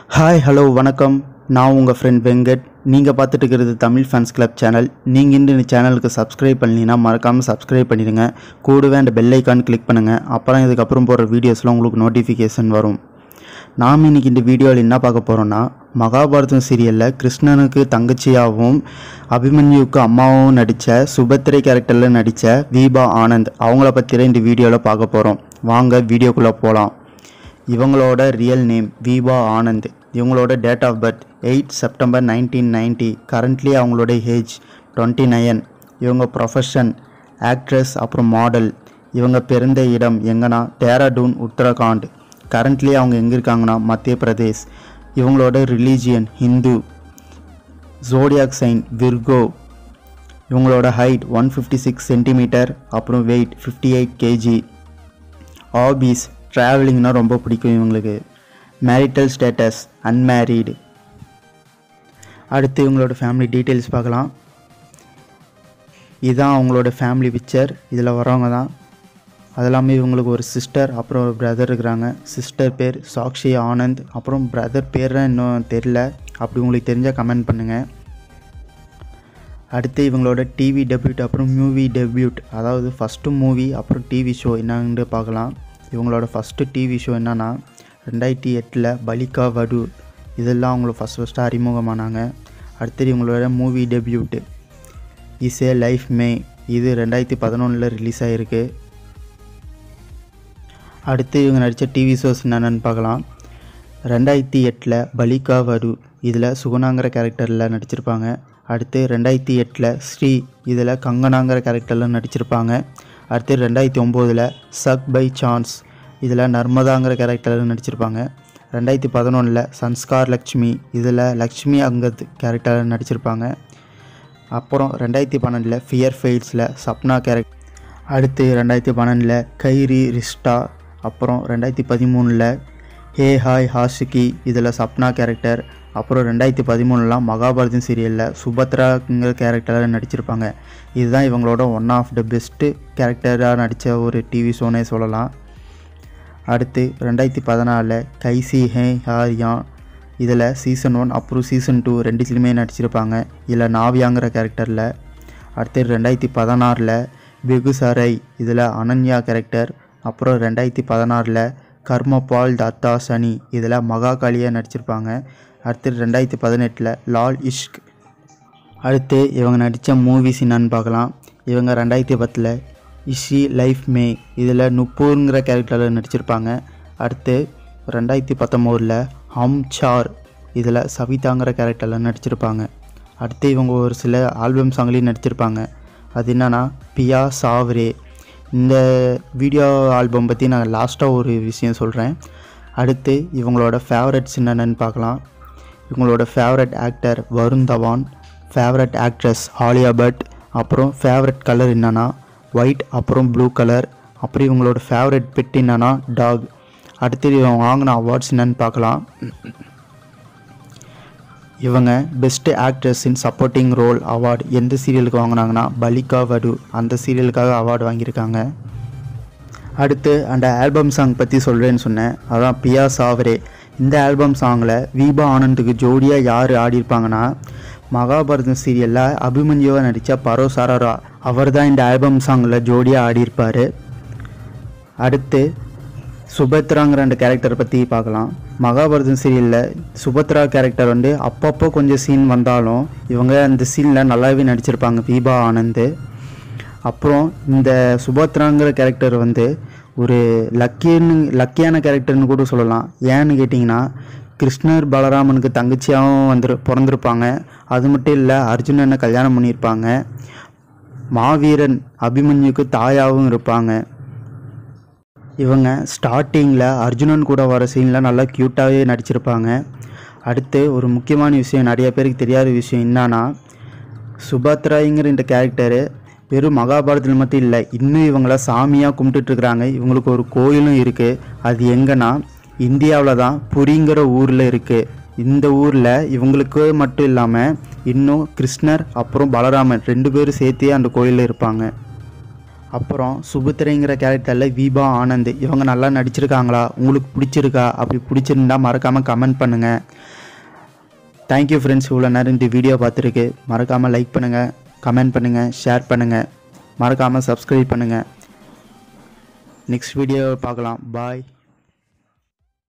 hi hello வணக்கம் நான் உங்கள் ஃப்ரெண்ட் வெங்கட் நீங்கள் பார்த்துட்டு இருக்கிறது தமிழ் ஃபேன்ஸ் கிளப் சேனல் நீங்கள் இன்னும் இந்த சேனலுக்கு சப்ஸ்கிரைப் பண்ணலீங்கன்னா மறக்காமல் சப்ஸ்கிரைப் பண்ணிடுங்க கூடவே அந்த பெல் ஐக்கான் கிளிக் பண்ணுங்கள் அப்போ இதுக்கப்புறம் போடுற வீடியோஸ்லாம் உங்களுக்கு நோட்டிஃபிகேஷன் வரும் நாம் இன்னைக்கு இந்த வீடியோவில் என்ன பார்க்க போகிறோன்னா மகாபாரதம் சீரியலில் கிருஷ்ணனுக்கு தங்கச்சியாகவும் அபிமன்யுவுக்கு அம்மாவும் நடித்த சுபத்திரை கேரக்டரில் நடித்த தீபா ஆனந்த் அவங்கள பற்றி தான் இந்த வீடியோவில் பார்க்க போகிறோம் வாங்க வீடியோக்குள்ளே போகலாம் இவங்களோட ரியல் நேம் வீபா ஆனந்த் இவங்களோட date of birth eight September nineteen ninety currently அவங்களோட ஏஜ் டுவெண்ட்டி நைன் இவங்க ப்ரொஃபஷன் ஆக்ட்ரஸ் அப்புறம் மாடல் இவங்க பிறந்த இடம் எங்கன்னா டேராடூன் உத்தரகாண்ட் கரண்ட்லி அவங்க எங்கே இருக்காங்கன்னா மத்திய பிரதேஷ் இவங்களோட religion Hindu zodiac sign Virgo இவங்களோட height one fifty six centimetre அப்புறம் weight fifty eight KG hobbies ட்ராவலிங்னா ரொம்ப பிடிக்கும் இவங்களுக்கு மேரிட்டல் ஸ்டேட்டஸ் அன்மேரீடு அடுத்து இவங்களோட ஃபேமிலி டீட்டெயில்ஸ் பார்க்கலாம் இதுதான் அவங்களோட ஃபேமிலி பிக்சர் இதில் வரவங்க தான் அது இல்லாமல் இவங்களுக்கு ஒரு சிஸ்டர் அப்புறம் ஒரு பிரதர் இருக்கிறாங்க சிஸ்டர் பேர் சாக்ஷி ஆனந்த் அப்புறம் பிரதர் பேர் இன்னும் தெரில அப்படி உங்களுக்கு தெரிஞ்சால் கமெண்ட் பண்ணுங்கள் அடுத்து இவங்களோட டிவி டெபியூட் அப்புறம் மூவி டெபியூட் அதாவது ஃபஸ்ட்டு மூவி அப்புறம் டிவி ஷோ என்னன்னு பார்க்கலாம் இவங்களோட ஃபஸ்ட்டு டிவி ஷோ என்னன்னா ரெண்டாயிரத்தி எட்டில் பலிகா வடு இதெல்லாம் அவங்கள ஃபஸ்ட் ஃபஸ்ட்டு அறிமுகமானாங்க அடுத்தது இவங்களோட movie debut is a life மே இது ரெண்டாயிரத்தி பதினொன்றில் ரிலீஸ் ஆகிருக்கு அடுத்து இவங்க நடித்த டிவி ஷோஸ் என்னென்னு பார்க்கலாம் ரெண்டாயிரத்தி எட்டில் பலிகா வடு இதில் சுகுணாங்கிற கேரக்டரில் நடிச்சிருப்பாங்க அடுத்து ரெண்டாயிரத்தி எட்டில் ஸ்ரீ இதில் கங்கனாங்கிற கேரக்டரில் நடிச்சிருப்பாங்க அடுத்து ரெண்டாயிரத்தி ஒம்போதில் சக் பை சான்ஸ் இதில் நர்மதாங்கிற கேரக்டரில் நடிச்சிருப்பாங்க ரெண்டாயிரத்தி பதினொன்றில் சன்ஸ்கார் லக்ஷ்மி இதில் லக்ஷ்மி அங்கத் கேரக்டரில் நடிச்சிருப்பாங்க அப்புறம் ரெண்டாயிரத்தி பன்னெண்டில் ஃபியர் ஃபெயில்ஸில் சப்னா கேரக்டர் அடுத்து ரெண்டாயிரத்தி பன்னெண்டில் கைரி ரிஸ்டா அப்புறம் ரெண்டாயிரத்தி பதிமூணில் ஹே ஹாய் ஹாஷிகி இதில் சப்னா கேரக்டர் அப்புறம் ரெண்டாயிரத்தி பதிமூணுலாம் மகாபாரதம் சீரியலில் சுபத்ராங்கிற கேரக்டரில் நடிச்சிருப்பாங்க இதுதான் இவங்களோட ஒன் ஆஃப் த பெஸ்ட்டு கேரக்டராக நடித்த ஒரு டிவி ஷோனே சொல்லலாம் அடுத்து ரெண்டாயிரத்தி பதினாலில் கைசி ஹே ஹாரியா இதில் சீசன் ஒன் அப்புறம் சீசன் டூ ரெண்டுத்துலையுமே நடிச்சிருப்பாங்க இதில் நாவியாங்கிற கேரக்டரில் அடுத்து ரெண்டாயிரத்தி பதினாறில் வெகுசரை இதில் அனன்யா கேரக்டர் அப்புறம் ரெண்டாயிரத்தி பதினாறில் கர்மபால் தத்தா சனி இதில் மகாகாளியாக நடிச்சிருப்பாங்க அடுத்து ரெண்டாயிரத்தி பதினெட்டில் லால் இஷ்க் அடுத்து இவங்க நடித்த மூவிஸ் என்னன்னு பார்க்கலாம் இவங்க ரெண்டாயிரத்தி பத்தில் இஷி லைஃப் மே இதில் நுப்பூருங்கிற கேரக்டரில் நடிச்சிருப்பாங்க அடுத்து ரெண்டாயிரத்தி பத்தொம்போதில் ஹம் சார் இதில் சவிதாங்கிற கேரக்டரில் நடிச்சிருப்பாங்க அடுத்து இவங்க ஒரு சில ஆல்பம் சாங்லேயும் நடிச்சிருப்பாங்க அது என்னன்னா பியா சாவ்ரே இந்த வீடியோ ஆல்பம் பற்றி நான் லாஸ்ட்டாக ஒரு விஷயம் சொல்கிறேன் அடுத்து இவங்களோட ஃபேவரட்ஸ் என்னென்னு பார்க்கலாம் இவங்களோட favourite actor Varun Dhawan favourite actress Alia Bhatt அப்புறம் ஃபேவரட் கலர் என்னன்னா ஒயிட் அப்புறம் ப்ளூ கலர் அப்புறம் இவங்களோட ஃபேவரட் பெட் என்னன்னா டாக் அடுத்து இவங்க வாங்கின அவார்ட்ஸ் என்னன்னு பார்க்கலாம் இவங்க best actress in supporting role award எந்த சீரியலுக்கு வாங்கினாங்கன்னா பலிகா வடு அந்த சீரியலுக்காக அவார்டு வாங்கியிருக்காங்க அடுத்து அந்த ஆல்பம் சாங் பற்றி சொல்கிறேன்னு சொன்னேன் அதான் பியா சாவரே இந்த ஆல்பம் சாங்கில் வீபா ஆனந்துக்கு ஜோடியாக யார் ஆடியிருப்பாங்கன்னா மகாபாரதம் சீரியலில் அபிமன்யுவை நடித்த பரோ சரரா அவர் தான் இந்த ஆல்பம் சாங்கில் ஜோடியாக ஆடியிருப்பார் அடுத்து சுபத்ராங்கிற அந்த கேரக்டர் பற்றி பார்க்கலாம் மகாபாரதம் சீரியலில் சுபத்ரா கேரக்டர் வந்து அப்பப்போ கொஞ்சம் சீன் வந்தாலும் இவங்க அந்த சீனில் நல்லாவே நடிச்சிருப்பாங்க தீபா ஆனந்த் அப்புறம் இந்த சுபத்ராங்கிற கேரக்டர் வந்து ஒரு லக்கின்னு லக்கியான கேரக்டர்னு கூட சொல்லலாம் ஏன்னு கேட்டிங்கன்னா கிருஷ்ணர் பலராமனுக்கு தங்கச்சியாகவும் வந்து பிறந்திருப்பாங்க அது மட்டும் இல்லை அர்ஜுனனை கல்யாணம் பண்ணியிருப்பாங்க மாவீரன் அபிமன்யுக்கு தாயாகவும் இருப்பாங்க இவங்க ஸ்டார்டிங்கில் அர்ஜுனன் கூட வர சீனில் நல்லா க்யூட்டாகவே நடிச்சிருப்பாங்க அடுத்து ஒரு முக்கியமான விஷயம் நிறைய பேருக்கு தெரியாத விஷயம் என்னன்னா சுபத்ராங்கிற இந்த கேரக்டரு வெறும் மகாபாரதத்தில் மட்டும் இல்லை இன்னும் இவங்கள சாமியாக கும்பிட்டுட்ருக்குறாங்க இவங்களுக்கு ஒரு கோயிலும் இருக்குது அது எங்கன்னா இந்தியாவில் தான் புரிங்கிற ஊரில் இருக்குது இந்த ஊரில் இவங்களுக்கு மட்டும் இல்லாமல் இன்னும் கிருஷ்ணர் அப்புறம் பலராமன் ரெண்டு பேரும் சேர்த்தே அந்த கோயிலில் இருப்பாங்க அப்புறம் சுபத்திரைங்கிற கேரக்டரில் விபா ஆனந்த் இவங்க நல்லா நடிச்சிருக்காங்களா உங்களுக்கு பிடிச்சிருக்கா அப்படி பிடிச்சிருந்தா மறக்காமல் கமெண்ட் பண்ணுங்கள் தேங்க்யூ ஃப்ரெண்ட்ஸ் இவ்வளோ நேரம் இந்த வீடியோ பார்த்துருக்கு மறக்காமல் லைக் பண்ணுங்கள் கமெண்ட் பண்ணுங்கள் ஷேர் பண்ணுங்கள் மறக்காமல் சப்ஸ்கிரைப் பண்ணுங்கள் நெக்ஸ்ட் வீடியோ பார்க்கலாம் பாய்